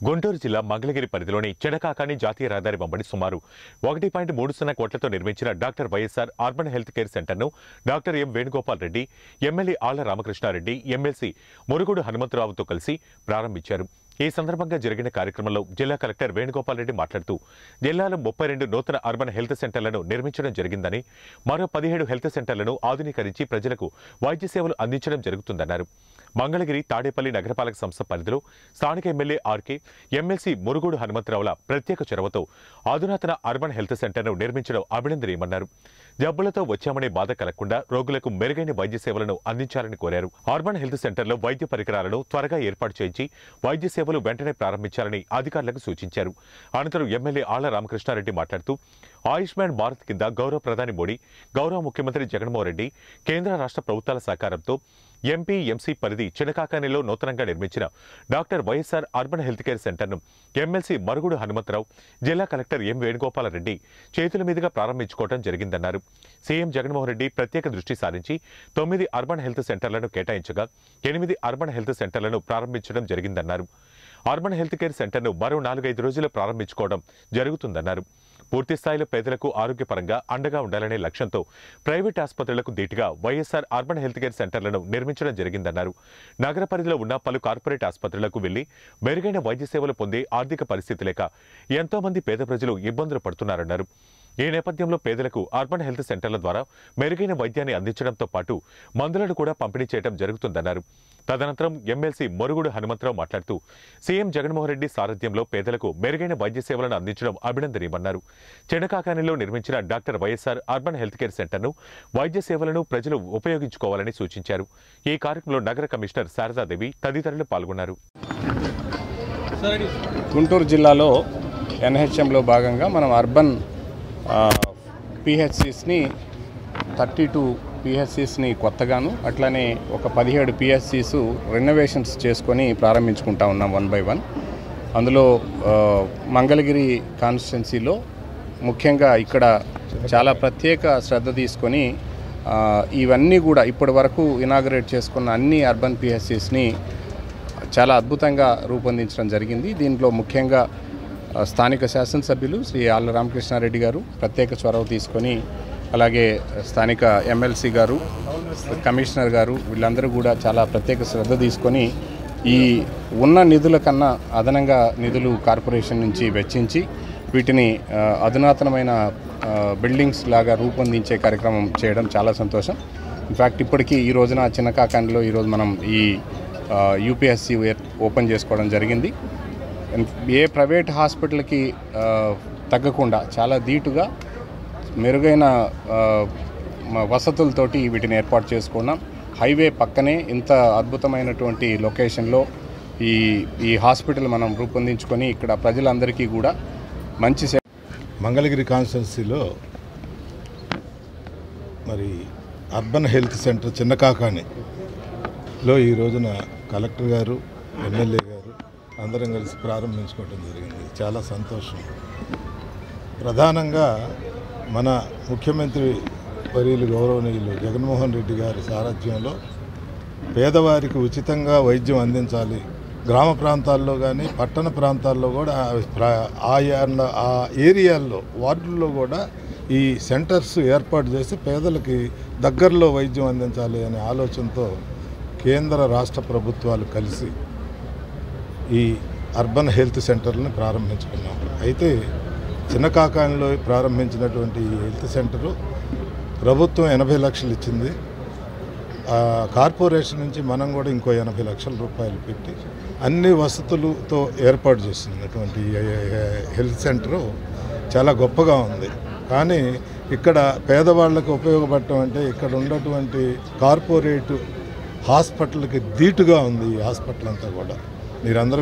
గుంటూరు జిల్లా మంగళగిరి పరిధిలోని చెడకాకాని జాతీయ రహదారి వెంబడి సుమారు ఒకటి పాయింట్ మూడు సున్నా కోట్లతో నిర్మించిన doctor YSR urban health care సెంటర్ను doctor M Venugopal Reddy MLA Alla Ramakrishna Reddy MLC Murugudu హనుమంతరావుతో కలిసి ప్రారంభించారు ఈ సందర్భంగా జరిగిన కార్యక్రమంలో జిల్లా కలెక్టర్ వేణుగోపాల్ రెడ్డి మాట్లాడుతూ జిల్లాలో ముప్పై రెండు నూతన అర్బన్ హెల్త్ సెంటర్లను నిర్మించడం జరిగిందని మరో పదిహేడు హెల్త్ సెంటర్లను ఆధునీకరించి ప్రజలకు వైద్య సేవలు అందించడం జరుగుతుందన్నారు మంగళగిరి తాడేపల్లి నగరపాలక సంస్థ పరిధిలో స్థానిక ఎమ్మెల్యే ఆర్కే ఎమ్మెల్సీ మురుగుడు హనుమంతరావుల ప్రత్యేక చొరవతో అధునాతన అర్బన్ హెల్త్ సెంటర్ను నిర్మించడం అభినందనీయమన్నారు జబ్బులతో వచ్చామనే బాధ కలగకుండా రోగులకు మెరుగైన వైద్య సేవలను అందించాలని కోరారు అర్బన్ హెల్త్ సెంటర్లో వైద్య పరికరాలను త్వరగా ఏర్పాటు చేయించి వైద్య సేవలు వెంటనే ప్రారంభించాలని అధికారులకు సూచించారు అనంతరం ఎమ్మెల్యే ఆళ్ల రామకృష్ణారెడ్డి మాట్లాడుతూ ఆయుష్మాన్ భారత్ కింద గౌరవ ప్రధాని మోడీ గౌరవ ముఖ్యమంత్రి జగన్మోహన్ రెడ్డి కేంద్ర రాష్ట్ర ప్రభుత్వాల సహకారంతో ఎంపీ ఎంసీ పరిధి చినకాకానిలో నూతనంగా నిర్మించిన doctor YSR urban health care సెంటర్ను ఎమ్మెల్సీ మరుగుడు హనుమంతరావు జిల్లా కలెక్టర్ ఎం వేణుగోపాల రెడ్డి చేతుల మీదుగా ప్రారంభించుకోవడం జరిగిందన్నారు సీఎం జగన్మోహన్ రెడ్డి ప్రత్యేక దృష్టి సారించి తొమ్మిది అర్బన్ హెల్త్ సెంటర్లను కేటాయించగా ఎనిమిది అర్బన్ హెల్త్ సెంటర్లను ప్రారంభించడం జరిగిందన్నారు అర్బన్ హెల్త్ కేర్ సెంటర్ను మరో నాలుగైదు రోజుల్లో ప్రారంభించుకోవడం జరుగుతుందన్నారు పూర్తి స్థాయిలో పేదలకు ఆరోగ్యపరంగా అండగా ఉండాలనే లక్ష్యంతో ప్రైవేట్ ఆసుపత్రులకు ధీటుగా వైఎస్ఆర్ అర్బన్ హెల్త్ కేర్ సెంటర్లను నిర్మించడం జరిగిందన్నారు నగర పరిధిలో ఉన్న పలు కార్పొరేట్ ఆసుపత్రులకు వెళ్లి మెరుగైన వైద్య సేవలు పొందే ఆర్థిక పరిస్థితి లేక ఎంతో మంది పేద ప్రజలు ఇబ్బందులు పడుతున్నారన్నారు ఈ నేపథ్యంలో పేదలకు అర్బన్ హెల్త్ సెంటర్ల ద్వారా మెరుగైన వైద్యాన్ని అందించడంతో పాటు మందులను కూడా పంపిణీ చేయడం జరుగుతుందన్నారు తదనంతరం ఎమ్మెల్సీ మొరుగుడు హనుమంతరావు మాట్లాడుతూ సీఎం జగన్మోహన్ రెడ్డి సారథ్యంలో పేదలకు మెరుగైన వైద్య సేవలను అందించడం అభినందనీయమన్నారు చెనకాకానిలో నిర్మించిన doctor YSR urban health care సెంటర్ను వైద్య సేవలను ప్రజలు ఉపయోగించుకోవాలని సూచించారు ఈ కార్యక్రమంలో నగర కమిషనర్ శారదాదేవి తదితరులు పాల్గొన్నారు గుంటూరు జిల్లాలో ఎన్హెచ్ఎంలో భాగంగా మనం అర్బన్ పిహెచ్సిస్ని థర్టీ టూ పిహెచ్సిస్ని కొత్తగాను అట్లానే ఒక పదిహేడు పిహెచ్సిస్ రెనోవేషన్స్ చేసుకొని ప్రారంభించుకుంటా ఉన్నాం వన్ బై వన్ అందులో ఆ, మంగళగిరి కాన్స్టిట్యున్సీలో ముఖ్యంగా ఇక్కడ చాలా ప్రత్యేక శ్రద్ధ తీసుకొని ఆ, ఇవన్నీ కూడా ఇప్పటి వరకు ఇనాగరేట్ చేసుకున్న అన్ని అర్బన్ పిహెచ్సిస్ని చాలా అద్భుతంగా రూపొందించడం జరిగింది దీంట్లో ముఖ్యంగా ఆ, స్థానిక శాసనసభ్యులు శ్రీ ఆళ్ళ రామకృష్ణారెడ్డి గారు ప్రత్యేక చొరవ తీసుకొని అలాగే స్థానిక ఎమ్మెల్సీ గారు కమిషనర్ గారు వీళ్ళందరూ కూడా చాలా ప్రత్యేక శ్రద్ధ తీసుకొని ఈ ఉన్న నిధుల కన్నా అదనంగా నిధులు కార్పొరేషన్ నుంచి వెచ్చించి వీటిని ఆ, అధునాతనమైన ఆ, బిల్డింగ్స్ లాగా రూపొందించే కార్యక్రమం చేయడం చాలా సంతోషం ఇన్ఫ్యాక్ట్ ఇప్పటికీ ఈ రోజున చిన్నకాకాండిలో ఈరోజు మనం ఈ యూపీఎస్సి ఓపెన్ చేసుకోవడం జరిగింది అండ్ ఏ ప్రైవేట్ హాస్పిటల్కి ఆ, తగ్గకుండా చాలా ధీటుగా మెరుగైన ఆ, మ- వసతులతోటి వీటిని ఏర్పాటు చేసుకున్నాం హైవే పక్కనే ఇంత అద్భుతమైనటువంటి లొకేషన్లో ఈ ఈ హాస్పిటల్ మనం రూపొందించుకొని ఇక్కడ ప్రజలందరికీ కూడా మంచి సే మంగళగిరి కాన్స్టిట్యున్సీలో మరి అర్బన్ హెల్త్ సెంటర్ చిన్నకాకానిలో ఈ రోజున కలెక్టర్ గారు ఎమ్మెల్యే గారు అందరం కలిసి ప్రారంభించుకోవడం జరిగింది చాలా సంతోషం ప్రధానంగా మన ముఖ్యమంత్రి వర్యులు గౌరవనీయులు జగన్మోహన్ రెడ్డి గారి సారథ్యంలో పేదవారికి ఉచితంగా వైద్యం అందించాలి గ్రామ ప్రాంతాల్లో కానీ పట్టణ ప్రాంతాల్లో కూడా ప్ర- ఆయా ఆ ఏరియాల్లో వార్డుల్లో కూడా ఈ సెంటర్స్ ఏర్పాటు చేసి పేదలకి దగ్గరలో వైద్యం అందించాలి అనే ఆలోచనతో కేంద్ర రాష్ట్ర ప్రభుత్వాలు కలిసి ఈ అర్బన్ హెల్త్ సెంటర్ని ప్రారంభించుకున్నాం అయితే చిన్నకాకానిలో ప్రారంభించినటువంటి ఈ హెల్త్ సెంటరు ప్రభుత్వం ఎనభై లక్షలు ఇచ్చింది ఆ కార్పొరేషన్ నుంచి మనం కూడా ఇంకో ఎనభై లక్షల రూపాయలు పెట్టి అన్ని వసతులతో ఏర్పాటు చేస్తున్నటువంటి ఈ హెల్త్ సెంటరు చాలా గొప్పగా ఉంది కానీ ఇక్కడ పేదవాళ్ళకు ఉపయోగపడటం అంటే ఇక్కడ ఉన్నటువంటి కార్పొరేట్ హాస్పిటల్కి ధీటుగా ఉంది ఈ హాస్పిటల్ అంతా కూడా మీరందరూ